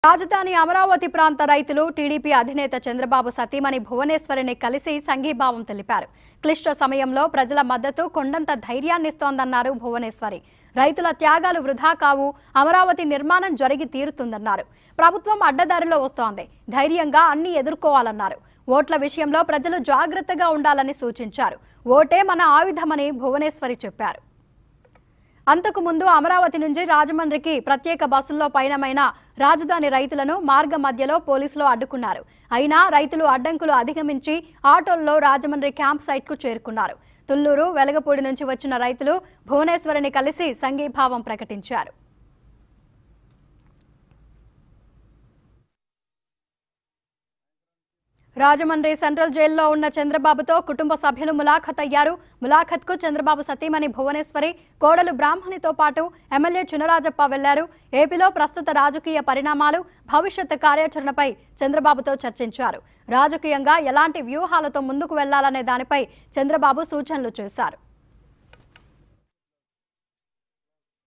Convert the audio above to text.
రాజధాని అమరావతి ప్రాంత రైతులు టీడీపీ అధినేత చంద్రబాబు సతీమణి భువనేశ్వరిని కలిసి సంఘీభావం తెలిపారు క్లిష్ట సమయంలో ప్రజల మద్దతు కొండంత ధైర్యాన్నిస్తోందన్నారు భువనేశ్వరి రైతుల త్యాగాలు వృధా కావు అమరావతి నిర్మాణం జరిగి తీరుతుందన్నారు ప్రభుత్వం అడ్డదారిలో వస్తోంది ధైర్యంగా అన్ని ఎదుర్కోవాలన్నారు ఓట్ల విషయంలో ప్రజలు జాగ్రత్తగా ఉండాలని సూచించారు ఓటే మన ఆయుధమని భువనేశ్వరి చెప్పారు అంతకు ముందు అమరావతి నుంచి రాజమండ్రికి ప్రత్యేక బస్సుల్లో పయనమైన రాజధాని రైతులను మార్గ మధ్యలో పోలీసులు అడ్డుకున్నారు అయినా రైతులు అడ్డంకులు అధిగమించి ఆటోల్లో రాజమండ్రి క్యాంప్ సైట్కు చేరుకున్నారు తుళ్లూరు వెలగపూడి నుంచి వచ్చిన రైతులు భువనేశ్వరిని కలిసి సంఘీభావం ప్రకటించారు రాజమండ్రి సెంట్రల్ జైల్లో ఉన్న చంద్రబాబుతో కుటుంబ సభ్యులు ములాఖత్ అయ్యారు ములాఖత్ కు చంద్రబాబు సతీమణి భువనేశ్వరి కోడలు బ్రాహ్మణితో పాటు ఎమ్మెల్యే చునరాజప్ప వెళ్లారు ఏపీలో ప్రస్తుత రాజకీయ పరిణామాలు భవిష్యత్ కార్యాచరణపై చంద్రబాబుతో చర్చించారు రాజకీయంగా ఎలాంటి వ్యూహాలతో ముందుకు వెళ్లాలనే దానిపై చంద్రబాబు సూచనలు చేశారు